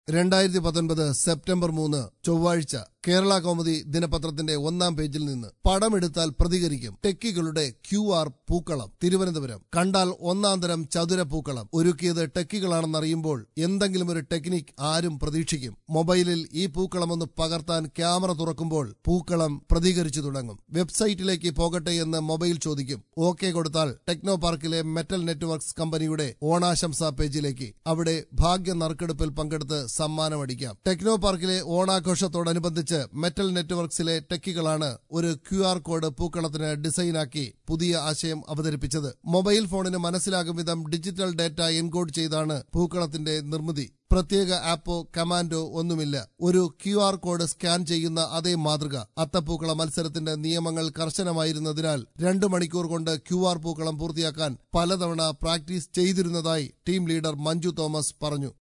രണ്ടായിരത്തി പത്തൊൻപത് സെപ്റ്റംബർ മൂന്ന് ചൊവ്വാഴ്ച കേരള കൗമുദി ദിനപത്രത്തിന്റെ ഒന്നാം പേജിൽ നിന്ന് പടമെടുത്താൽ പ്രതികരിക്കും ടെക്കികളുടെ ക്യു ആർ പൂക്കളം തിരുവനന്തപുരം കണ്ടാൽ ഒന്നാന്തരം ചതുര പൂക്കളം ഒരുക്കിയത് ടെക്കികളാണെന്നറിയുമ്പോൾ എന്തെങ്കിലും ഒരു ടെക്നിക് ആരും പ്രതീക്ഷിക്കും മൊബൈലിൽ ഈ പൂക്കളം ഒന്ന് പകർത്താൻ ക്യാമറ തുറക്കുമ്പോൾ പൂക്കളം പ്രതികരിച്ചു തുടങ്ങും വെബ്സൈറ്റിലേക്ക് പോകട്ടെ എന്ന് മൊബൈൽ ചോദിക്കും ഓക്കെ കൊടുത്താൽ ടെക്നോ പാർക്കിലെ മെറ്റൽ നെറ്റ്വർക്ക്സ് കമ്പനിയുടെ ഓണാശംസാ പേജിലേക്ക് അവിടെ ഭാഗ്യ നറുക്കെടുപ്പിൽ പങ്കെടുത്ത് സമ്മാനമടിക്കാം ടെക്നോ പാർക്കിലെ ഓണാഘോഷത്തോടനുബന്ധിച്ച് മെറ്റൽ നെറ്റ്വർക്സിലെ ടെക്കികളാണ് ഒരു ക്യു ആർ കോഡ് പൂക്കളത്തിന് ഡിസൈനാക്കി പുതിയ ആശയം അവതരിപ്പിച്ചത് മൊബൈൽ ഫോണിന് മനസ്സിലാകും വിധം ഡിജിറ്റൽ ഡാറ്റ എൻകോഡ് ചെയ്താണ് പൂക്കളത്തിന്റെ നിർമ്മിതി പ്രത്യേക ആപ്പോ കമാൻഡോ ഒന്നുമില്ല ഒരു ക്യു ആർ കോഡ് സ്കാൻ ചെയ്യുന്ന അതേ മാതൃക അത്തപ്പൂക്കള മത്സരത്തിന്റെ നിയമങ്ങൾ കർശനമായിരുന്നതിനാൽ രണ്ടു മണിക്കൂർ കൊണ്ട് ക്യു ആർ പൂക്കളം പൂർത്തിയാക്കാൻ പലതവണ പ്രാക്ടീസ് ചെയ്തിരുന്നതായി ടീം ലീഡർ മഞ്ജു തോമസ് പറഞ്ഞു